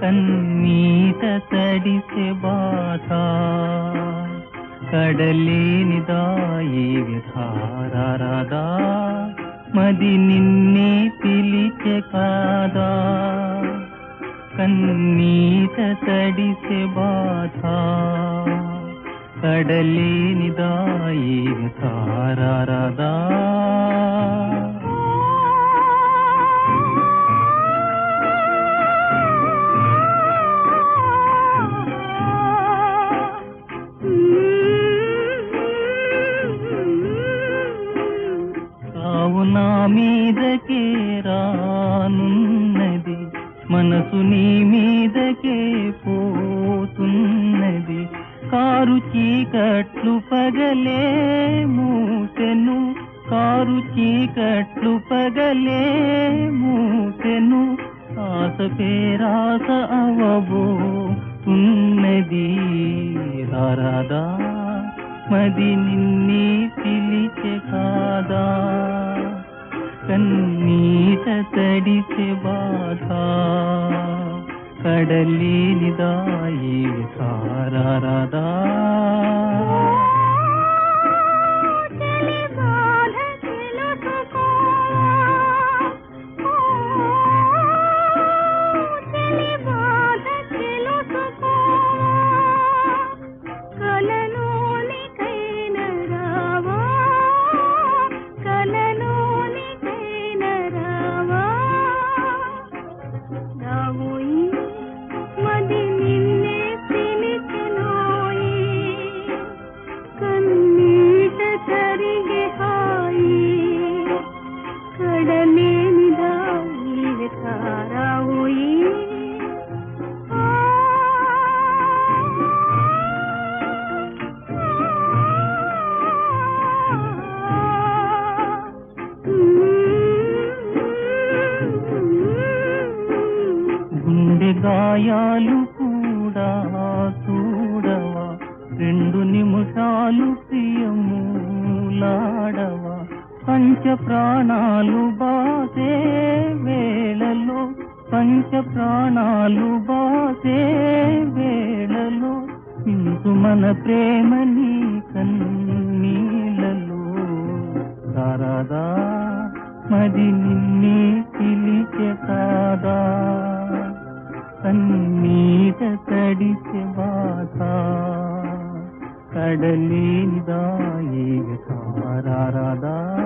కన్నీట తడిసె బాధ కడలేనిదాయి విధారాదా మది నిన్నే పిలిచె కాదా కన్నీట తడిసె బాధ కడలేనిదాయి విధారాదా కావు నా మీదకే రానున్నది మనసు నీ మీదకే పోతున్నది కారు చీకట్లు పగలే మూసెను కారు చీకట్లు పగలే మూసెను ఆశ పేరాస అవబో ఉన్నది రారాదా మది నిన్నే పిలిచె కాదా కన్నీట తడిసె బాధ కడలేనిదాయి సారాదా చెలి బాధ తెలుసుకో చెలి బాధ తెలుసుకో కలలోనికైన రావా కలలోనికైన రావా రావోయి మది నిన్నే పిలిచెనోయి కన్నీట తరిగే హాయి కడలేనిదాయి తారావుయి గుండె గాయాలు కూడా చూడవా రెండు నిమిషాలు ప్రియములాడవా పంచ ప్రాణాలు బాసే వేళలో పంచ ప్రాణాలు బాసే వేళలో ఇందు మన ప్రేమని కన్నీళ్ళలో రారాదా మది నిన్నే పిలిచె కాదా కన్నీట తడిచె బాధ కడలేనిదాయి సారాదా